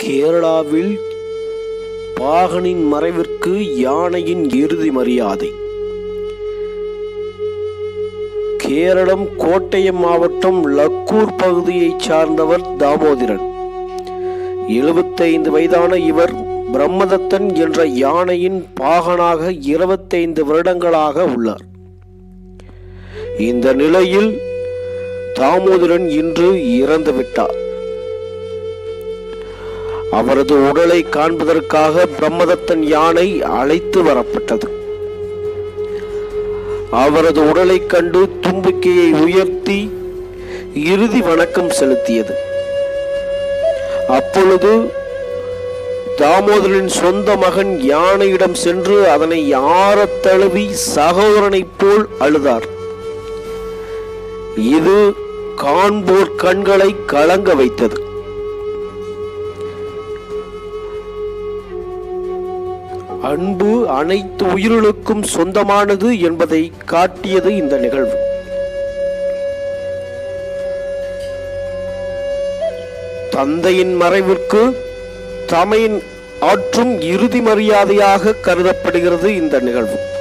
கேரளாவில் பாகனின் மறைவிற்கு யானையின் இறுதி மரியாதை கேரளம் கோட்டயம் மாவட்டம் லக்கூர் பகுதியைச் சார்ந்தவர் தாமோதரன் எழுபத்தைந்து வயதான இவர் பிரம்மதத்தன் என்ற யானையின் பாகனாக இருபத்தைந்து வருடங்களாக உள்ளார் இந்த நிலையில் தாமோதரன் இன்று இறந்துவிட்டார் அவரது உடலை காண்பதற்காக பிரம்மதத்தன் யானை அழைத்து வரப்பட்டது அவரது உடலை கண்டு தும்பிக்கையை உயர்த்தி இறுதி வணக்கம் செலுத்தியது அப்பொழுது தாமோதரின் சொந்த மகன் யானையிடம் சென்று அதனை யாரத் தழுவி சகோதரனைப் போல் அழுதார் இது காண்போர் கண்களை கலங்க வைத்தது அன்பு அனைத்து உயிர்களுக்கும் சொந்தமானது என்பதை காட்டியது இந்த நிகழ்வு தந்தையின் மறைவிற்கு தமையின் ஆற்றும் இறுதி மரியாதையாக கருதப்படுகிறது இந்த நிகழ்வு